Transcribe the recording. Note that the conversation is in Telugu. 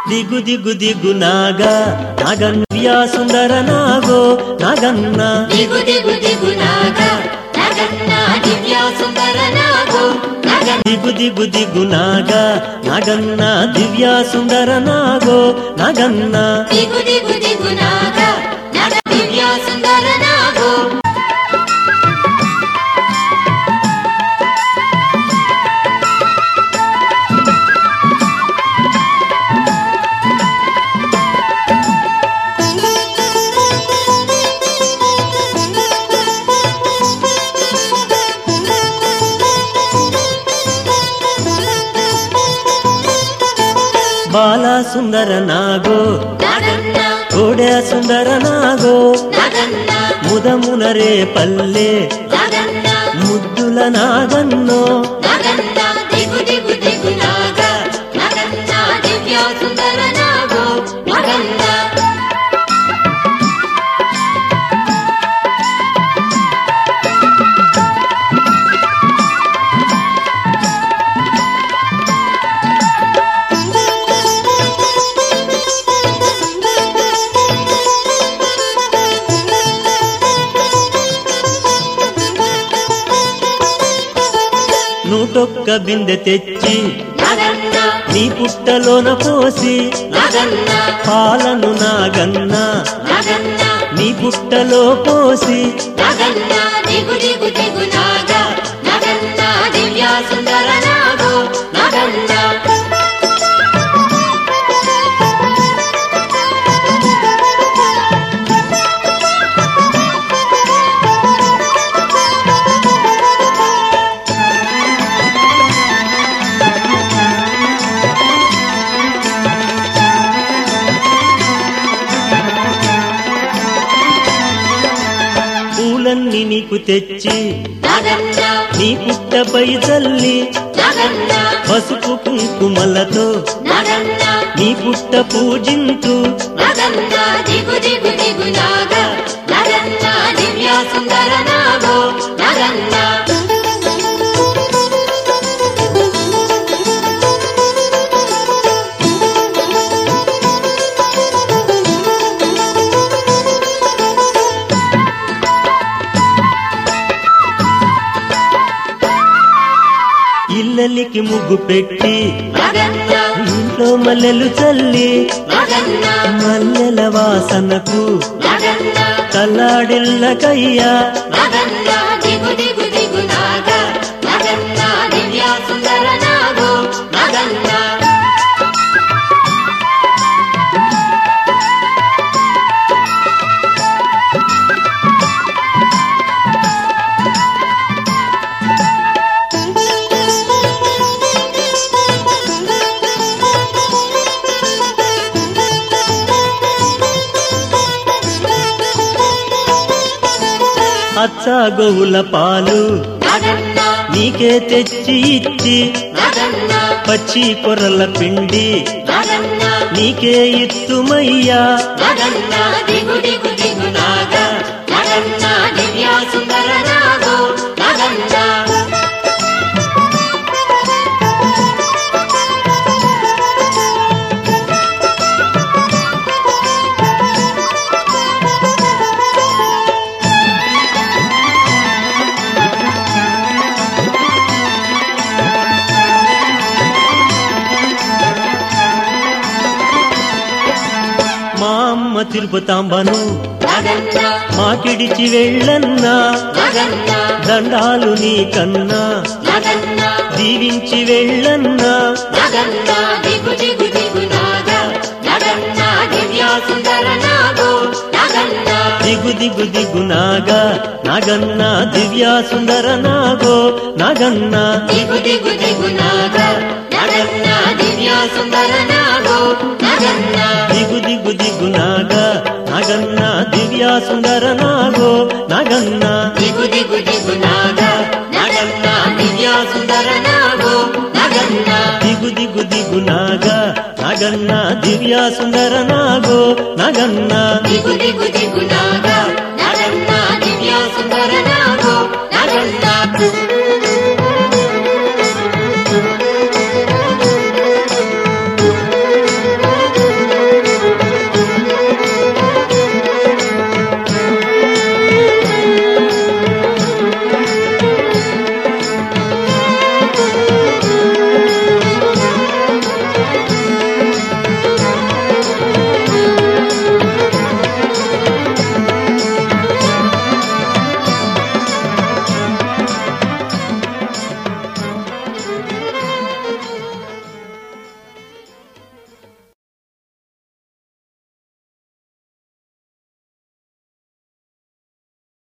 దిగు దిగు దిగు నాగా నాగన్వ్యా సుందర నాగో నాగన్న దిగు దిగు దిగు నాగా నగన్న దివ్య సుందర నాగో నగన్న దిగు దిగు దిగు నాగా నాగన్న దివ్యా సుందర నాగో నాగన్న దిగు దిగు దిగు నాగా నగ దివ్య సుందర నాగో బాల సుందర నాగో నగన్న కోడె సుందర నాగో నగన్న ముదమునరే పల్లె నగన్న ముద్దుల నాగన్నో నగన్న దిగు దిగు దిగు నాగా నగన్న దివ్య సుందర నాగో నగన్న నూటొక్క బిందె తెచ్చి నగన్న నీ పుట్టలోన పోసి నగన్న పాలను నాగన్న నగన్న నీ పుట్టలో పోసి నగన్న దిగు దిగు దిగు నాగా నగన్న దివ్య సుందర నాగో నగన్న పూలన్నీ నీకు తెచ్చి నగన్న నీ పుట్టపై చల్లి నగన్న పసుపు కుంకుమలతో నగన్న నీ పుట్ట పూజింతు నగన్న దిగు దిగు దిగు నాగా నగన్న దివ్య సుందర నాగో నగన్న ఇల్లలికి ముగ్గు పెట్టి నగన్న ఇంట్లో మల్లెలు చల్లి నగన్న మల్లెల వాసనకు నగన్న కల్లాడిల్లకయ్యా నగన్న దిగు దిగు దిగు నాగా నగన్న దివ్య సుందర నాగో నగన్న అచ్చ గోవుల పాలు నగన్న నీకే తెచ్చి ఇచ్చి నగన్న పచ్చి కొర్రల పిండి నగన్న నీకే ఇత్తుమయ్యా నగన్న దిగు దిగు దిగు నాగా నగన్న దివ్య సుందర నాగో నగన్న మా అమ్మ తిరుపతాంబను నగన్న మాకిడిచి వెళ్ళన్నా నగన్న దండాలు నీ కన్నా నగన్న దీవించి వెళ్ళన్నా నగన్న దిగు దిగు దిగు నాగా నగన్న దివ్య సుందర నాగో నగన్న దిగు దిగు దిగు నాగా నాగన్న దివ్యా సుందర నాగో నాగన్న దిగు దిగు దిగు నాగా నగన్న దివ్య సుందర నాగో నగన్న దిగు దిగు దిగు నాగా నాగన్న దివ్యా సుందర నాగో నాగన్న దిగు దిగు దిగు నాగా నగన్న దివ్య సుందర నాగో నగన్న దిగు దిగు దిగు నాగా నాగన్న దివ్యా సుందర నాగో నాగన్న దిగు దిగు దిగు నాగా నగన్న దివ్య సుందర నాగో నగన్న